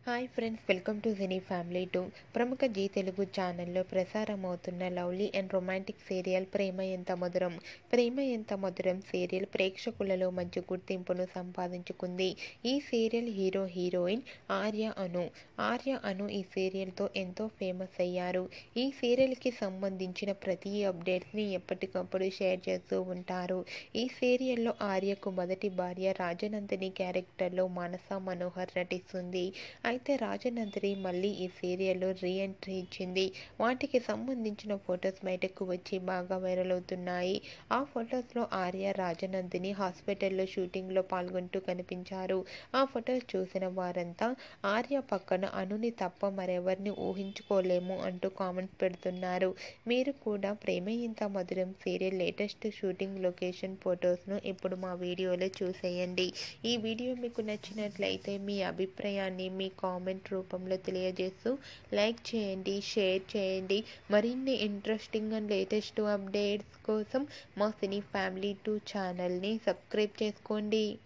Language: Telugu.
hi friends welcome to cine family two ప్రముఖ జీ తెలుగు ఛానల్లో ప్రసారమవుతున్న lovely and romantic serial Prema Entha Madhuram ప్రేమ ఎంత మధురం సీరియల్ ప్రేక్షకులలో మంచి గుర్తింపును సంపాదించుకుంది ఈ serial hero heroine Arya Anu Arya Anu ఈ సీరియల్తో ఎంతో ఫేమస్ అయ్యారు ఈ సీరియల్కి సంబంధించిన ప్రతి అప్డేట్స్ని ఎప్పటికప్పుడు షేర్ చేస్తూ ఉంటారు ఈ సీరియల్లో ఆర్యకు మొదటి భార్య రాజనందిని క్యారెక్టర్లో మానస మనోహర్ నటిస్తుంది అయితే రాజనందిని మళ్ళీ ఈ సీరియల్లో రీ ఎంట్రీ ఇచ్చింది వాటికి సంబంధించిన ఫొటోస్ బయటకు వచ్చి బాగా వైరల్ అవుతున్నాయి ఆ ఫొటోస్లో ఆర్య రాజనందిని హాస్పిటల్లో షూటింగ్లో పాల్గొంటూ కనిపించారు ఆ ఫొటోస్ చూసిన వారంతా ఆర్య పక్కన అనుని తప్ప మరెవరిని ఊహించుకోలేము అంటూ కామెంట్స్ పెడుతున్నారు మీరు కూడా Prema Intha Madhuram serial latest shooting location ఫొటోస్ను ఇప్పుడు మా వీడియోలో చూసేయండి ఈ వీడియో మీకు నచ్చినట్లయితే మీ అభిప్రాయాన్ని మీ కామెంట్ రూపంలో తెలియజేస్తూ లైక్ చేయండి షేర్ చేయండి మరిన్ని ఇంట్రెస్టింగ్ అండ్ లేటెస్ట్ అప్డేట్స్ కోసం మా సినీ ఫ్యామిలీ టూ ఛానల్ని సబ్స్క్రైబ్ చేసుకోండి